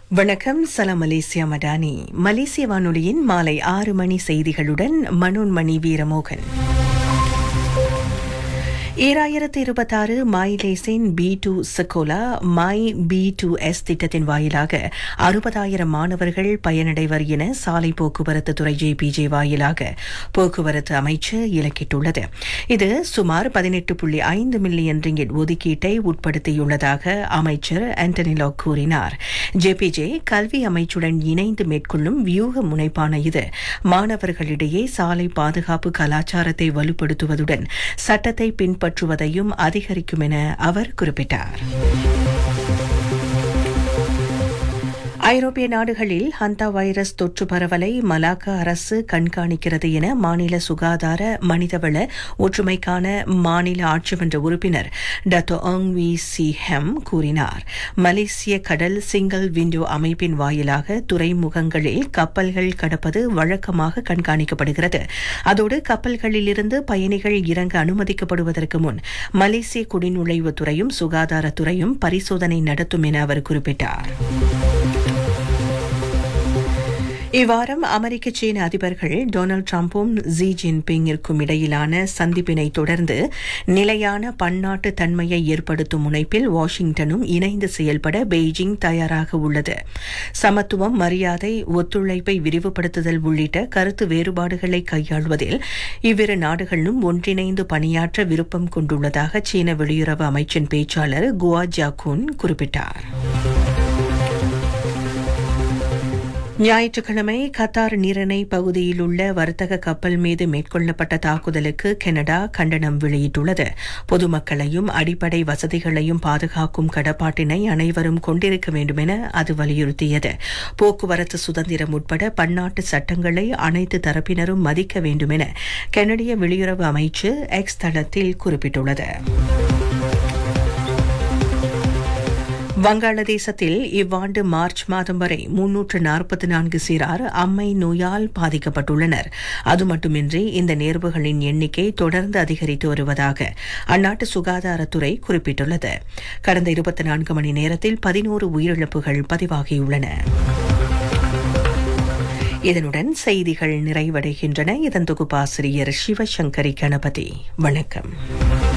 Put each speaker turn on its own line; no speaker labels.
வணக்கம் சலாம் மலேசியா மடானி மலேசிய வானொலியின் மாலை ஆறு மணி செய்திகளுடன் மனோன்மணி வீரமோகன் ஈராயிரத்து இருபத்தாறு மைலேசின் பி டூ சக்கோலா மை பி டூ எஸ் திட்டத்தின் வாயிலாக அறுபதாயிரம் மாணவர்கள் பயனடைவர் என சாலை போக்குவரத்து துறை ஜேபிஜே வாயிலாக போக்குவரத்து அமைச்சு இலக்கிட்டுள்ளது இது சுமார் பதினெட்டு புள்ளி ஐந்து மில்லியன் ரிங்கிட் ஒதுக்கீட்டை உட்படுத்தியுள்ளதாக அமைச்சர் ஆண்டனிலோ கூறினார் ஜேபிஜே கல்வி அமைச்சுடன் இணைந்து மேற்கொள்ளும் வியூக முனைப்பான இது மாணவர்களிடையே சாலை பாதுகாப்பு கலாச்சாரத்தை வலுப்படுத்துவதுடன் சட்டத்தை பின்பற்றுவதையும் அதிகரிக்கும் என அவர் குறிப்பிட்டார் ஐரோப்பிய நாடுகளில் ஹந்தா வைரஸ் தொற்று பரவலை மலாக்கா அரசு கண்காணிக்கிறது என மாநில சுகாதார மனிதவள ஒற்றுமைக்கான மாநில ஆட்சிமன்ற உறுப்பினர் டத்தோ அங் வி சி ஹெம் கூறினார் மலேசிய கடல் சிங்கிள் விண்டோ அமைப்பின் வாயிலாக துறைமுகங்களில் கப்பல்கள் கடப்பது வழக்கமாக கண்காணிக்கப்படுகிறது அதோடு கப்பல்களிலிருந்து பயணிகள் இறங்க அனுமதிக்கப்படுவதற்கு முன் மலேசிய குடிநுழைவுத்துறையும் சுகாதாரத்துறையும் பரிசோதனை நடத்தும் என அவர் குறிப்பிட்டார் இவ்வாரம் அமெரிக்க சீன அதிபர்கள் டொனால்டு டிரம்பும் ஜி ஜின்பிங்கிற்கும் இடையிலான சந்திப்பினை தொடர்ந்து நிலையான பன்னாட்டு தன்மையை ஏற்படுத்தும் முனைப்பில் வாஷிங்டனும் இணைந்து செயல்பட பெய்ஜிங் தயாராக உள்ளது சமத்துவம் மரியாதை ஒத்துழைப்பை விரிவுபடுத்துதல் உள்ளிட்ட கருத்து வேறுபாடுகளை கையாள்வதில் இவ்விரு நாடுகளும் ஒன்றிணைந்து பணியாற்ற விருப்பம் கொண்டுள்ளதாக சீன வெளியுறவு அமைச்சின் பேச்சாளர் குவா ஜாகுன் குறிப்பிட்டார் ஞாயிற்றுக்கிழமை கத்தார் நீரணை பகுதியில் உள்ள வர்த்தக கப்பல் மீது மேற்கொள்ளப்பட்ட தாக்குதலுக்கு கனடா கண்டனம் வெளியிட்டுள்ளது பொதுமக்களையும் அடிப்படை வசதிகளையும் பாதுகாக்கும் கடப்பாட்டினை அனைவரும் கொண்டிருக்க வேண்டும் என அது வலியுறுத்தியது போக்குவரத்து சுதந்திரம் உட்பட பன்னாட்டு சட்டங்களை அனைத்து தரப்பினரும் மதிக்க வேண்டும் என கனடிய வெளியுறவு அமைச்சு எக்ஸ் தளத்தில் குறிப்பிட்டுள்ளது வங்காளதேசத்தில் இவ்வாண்டு மார்ச் மாதம் வரை முன்னூற்று நாற்பத்தி நான்கு சிறார் அம்மை நோயால் பாதிக்கப்பட்டுள்ளனர் அது மட்டுமின்றி இந்த நேர்வுகளின் எண்ணிக்கை தொடர்ந்து அதிகரித்து வருவதாக அந்நாட்டு சுகாதாரத்துறை குறிப்பிட்டுள்ளது கடந்த இருபத்தி நான்கு மணி நேரத்தில் பதினோரு உயிரிழப்புகள் பதிவாகியுள்ளன இதனுடன் செய்திகள் நிறைவடைகின்றன இதன் தொகுப்பாசிரியர் சிவசங்கரி கணபதி வணக்கம்